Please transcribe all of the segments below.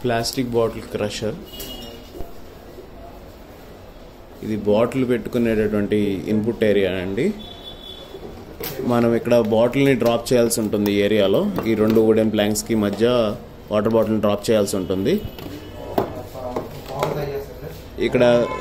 plastic bottle crusher ఇది bottle పెట్టుకునేటటువంటి input area అండి మనం ఇక్కడ బాటిల్ని డ్రాప్ చేయాల్సి ఉంటుంది ఈ ఏరియాలో ఈ రెండు వుడెన్ ప్లాంక్స్కి మధ్య వాటర్ బాటిల్ని డ్రాప్ చేయాల్సి ఉంటుంది ఇక్కడ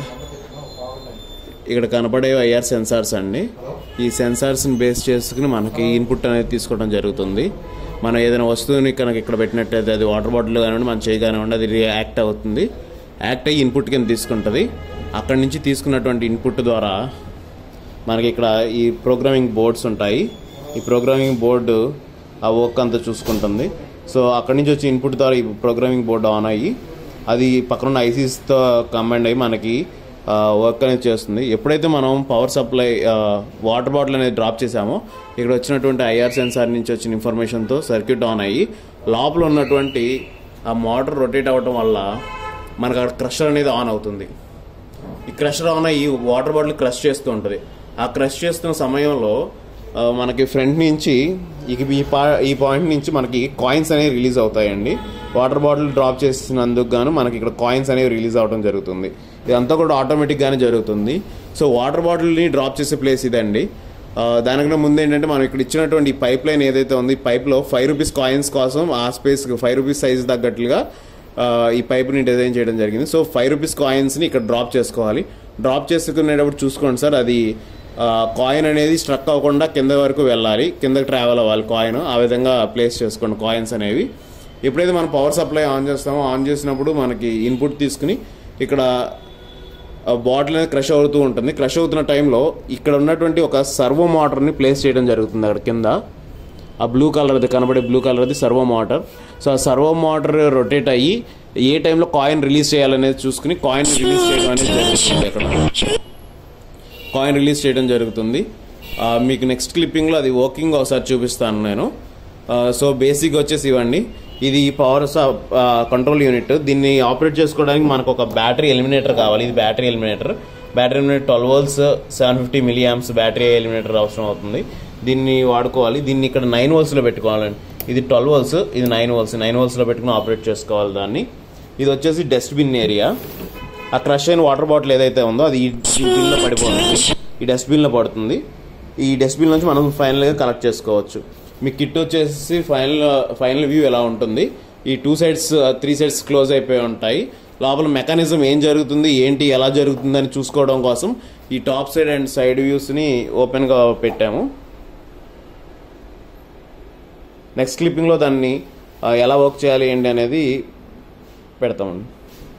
ఇక్కడ కనపడే ఐఆర్ సెన్సార్స్ అండి ఈ సెన్సార్స్ని బేస్ చేసుకుని మనకి ఇన్పుట్ అనేది తీసుకోవడం జరుగుతుంది మనం ఏదైనా వస్తువుని కనుక ఇక్కడ పెట్టినట్టయితే అది వాటర్ బాటిల్ కానివ్వండి మన చేయి కానివ్వండి అది యాక్ట్ అవుతుంది యాక్ట్ అయ్యి ఇన్పుట్ కింద తీసుకుంటుంది అక్కడి నుంచి తీసుకున్నటువంటి ఇన్పుట్ ద్వారా మనకి ఇక్కడ ఈ ప్రోగ్రామింగ్ బోర్డ్స్ ఉంటాయి ఈ ప్రోగ్రామింగ్ బోర్డు ఆ వర్క్ అంతా చూసుకుంటుంది సో అక్కడి నుంచి వచ్చే ఇన్పుట్ ద్వారా ఈ ప్రోగ్రామింగ్ బోర్డు ఆన్ అయ్యి అది పక్కన ఐసీస్తో కంబైండ్ అయ్యి మనకి వర్క్ అనేది చేస్తుంది ఎప్పుడైతే మనం పవర్ సప్లై వాటర్ బాటిల్ అనేది డ్రాప్ చేసామో ఇక్కడ వచ్చినటువంటి ఐఆర్ సెన్సార్ నుంచి వచ్చిన ఇన్ఫర్మేషన్తో సర్క్యూట్ ఆన్ అయ్యి లోపల ఉన్నటువంటి ఆ మోటార్ రొటేట్ అవ్వటం వల్ల మనకు అక్కడ క్రషర్ అనేది ఆన్ అవుతుంది ఈ క్రషర్ ఆన్ అయ్యి వాటర్ బాటిల్ క్రష్ చేస్తూ ఉంటుంది ఆ క్రష్ చేస్తున్న సమయంలో ఆ, మనకి ఫ్రంట్ నుంచి ఇక ఈ పా ఈ పాయింట్ నుంచి మనకి కాయిన్స్ అనేవి రిలీజ్ అవుతాయండి వాటర్ బాటిల్ డ్రాప్ చేసినందుకు గాను మనకి ఇక్కడ కాయిన్స్ అనేవి రిలీజ్ అవడం జరుగుతుంది ఇదంతా కూడా ఆటోమేటిక్గానే జరుగుతుంది సో వాటర్ బాటిల్ని డ్రాప్ చేసే ప్లేస్ ఇదండి ఆ, దానికన్నా ముందు ఏంటంటే మనం ఇక్కడ ఇచ్చినటువంటి ఈ పైప్ లైన్ ఏదైతే ఉంది ఈ పైప్లో ఫైవ్ రూపీస్ కాయిన్స్ కోసం ఆ స్పేస్ ఫైవ్ రూపీస్ సైజ్ తగ్గట్లుగా ఆ, ఈ పైప్ని డిజైన్ చేయడం జరిగింది సో ఫైవ్ రూపీస్ కాయిన్స్ని ఇక్కడ డ్రాప్ చేసుకోవాలి డ్రాప్ చేసుకునేటప్పుడు చూసుకోండి సార్ అది కాయిన్ అనేది స్ట్రక్ అవ్వకుండా కింద వరకు వెళ్ళాలి కిందకి ట్రావెల్ అవ్వాలి కాయిన్ ఆ విధంగా ప్లేస్ చేసుకోండి కాయిన్స్ అనేవి ఎప్పుడైతే మనం పవర్ సప్లై ఆన్ చేస్తామో ఆన్ చేసినప్పుడు మనకి ఇన్పుట్ తీసుకుని ఇక్కడ బాటిల్ అనేది క్రష్ అవుతూ ఉంటుంది క్రష్ అవుతున్న టైంలో ఇక్కడ ఉన్నటువంటి ఒక సర్వో మోటార్ని ప్లేస్ చేయడం జరుగుతుంది అక్కడ కింద ఆ బ్లూ కలర్ది కనబడే బ్లూ కలర్ది సర్వో మోటార్ సో ఆ సర్వో మోటార్ రొటేట్ అయ్యి ఏ టైంలో కాయిన్ రిలీజ్ చేయాలనేది చూసుకుని కాయిన్ రిలీజ్ చేయడం అనేది జరుగుతుంది అక్కడ కాయిన్ రిలీజ్ చేయడం జరుగుతుంది ఆ, మీకు నెక్స్ట్ క్లిప్పింగ్లో అది వర్కింగ్ ఒకసారి చూపిస్తాను నేను ఆ, సో బేసిక్ వచ్చేసి ఇవ్వండి ఇది పవర్ కంట్రోల్ యూనిట్ దీన్ని ఆపరేట్ చేసుకోవడానికి మనకు ఒక బ్యాటరీ ఎలిమినేటర్ కావాలి ఇది battery eliminator battery eliminator twelve volts seven fifty milliamps battery eliminator అవసరం అవుతుంది దీన్ని వాడుకోవాలి దీన్ని ఇక్కడ నైన్ వోల్స్లో పెట్టుకోవాలండి ఇది ట్వెల్వ్ వోల్స్ ఇది నైన్ వోల్స్ నైన్ వోల్స్లో పెట్టుకుని ఆపరేట్ చేసుకోవాలి దాన్ని ఇది వచ్చేసి డస్ట్బిన్ ఏరియా ఆ క్రష్ అయిన వాటర్ బాటిల్ ఏదైతే ఉందో అది ఈ బిన్లో పడిపోతుంది ఈ డస్ట్బిన్లో పడుతుంది ఈ డస్ట్బిన్ నుంచి మనం ఫైనల్గా కలెక్ట్ చేసుకోవచ్చు మీ కిట్ వచ్చేసి ఫైనల్ ఫైనల్ వ్యూ ఎలా ఉంటుంది ఈ two sides three sides close అయిపోయి ఉంటాయి లోపల మెకానిజం ఏం జరుగుతుంది ఏంటి ఎలా జరుగుతుంది అని చూసుకోవడం కోసం ఈ టాప్ సైడ్ అండ్ సైడ్ వ్యూస్ని ఓపెన్గా పెట్టాము నెక్స్ట్ క్లిప్పింగ్లో దాన్ని ఆ, ఎలా వర్క్ చేయాలి ఏంటి అనేది పెడతామండి